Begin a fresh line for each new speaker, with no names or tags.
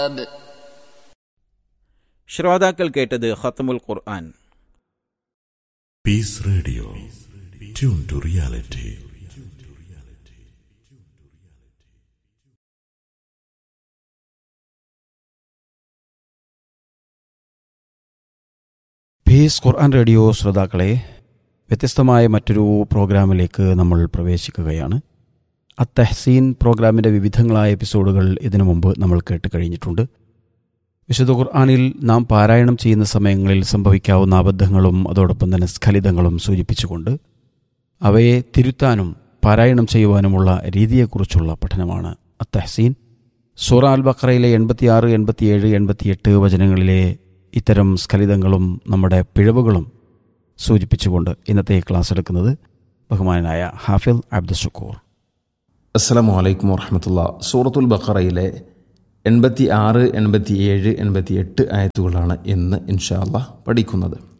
ശ്രോതാക്കൾ കേട്ടത് ഖത്തമുൽ ഖുർആൻ
Peace Radio. Tune to reality.
Peace Quran Radio ശ്രോതാക്കളെ വ്യത്യസ്തമായ മറ്റൊരു പ്രോഗ്രാമിലേക്ക് നമ്മൾ പ്രവേശിക്കുകയാണ് അത്തഹ്സീൻ പ്രോഗ്രാമിൻ്റെ വിവിധങ്ങളായ എപ്പിസോഡുകൾ ഇതിനു മുമ്പ് നമ്മൾ കേട്ട് കഴിഞ്ഞിട്ടുണ്ട് വിശുദ്ധ ഖുർആാനിൽ നാം പാരായണം ചെയ്യുന്ന സമയങ്ങളിൽ സംഭവിക്കാവുന്ന അബദ്ധങ്ങളും അതോടൊപ്പം തന്നെ സ്ഖലിതങ്ങളും സൂചിപ്പിച്ചുകൊണ്ട് അവയെ തിരുത്താനും പാരായണം ചെയ്യുവാനുമുള്ള രീതിയെക്കുറിച്ചുള്ള പഠനമാണ് അത്തഹ്സീൻ സൂറ അൽ ബക്രയിലെ എൺപത്തിയാറ് എൺപത്തിയേഴ് എൺപത്തിയെട്ട് വചനങ്ങളിലെ ഇത്തരം സ്ഖലിതങ്ങളും നമ്മുടെ പിഴവുകളും സൂചിപ്പിച്ചുകൊണ്ട് ഇന്നത്തെ ക്ലാസ് എടുക്കുന്നത് ബഹുമാനായ ഹാഫിൽ അബ്ദുഷക്കൂർ
അസ്സലാമു അലൈക്കും വറഹമത്തുള്ള സൂറത്തുൽ ബഖറയിലെ എൺപത്തി ആറ് എൺപത്തി ഏഴ് എൺപത്തി എട്ട് ആയത്തുകളാണ് ഇന്ന് ഇൻഷാ അള്ളാഹ് പഠിക്കുന്നത്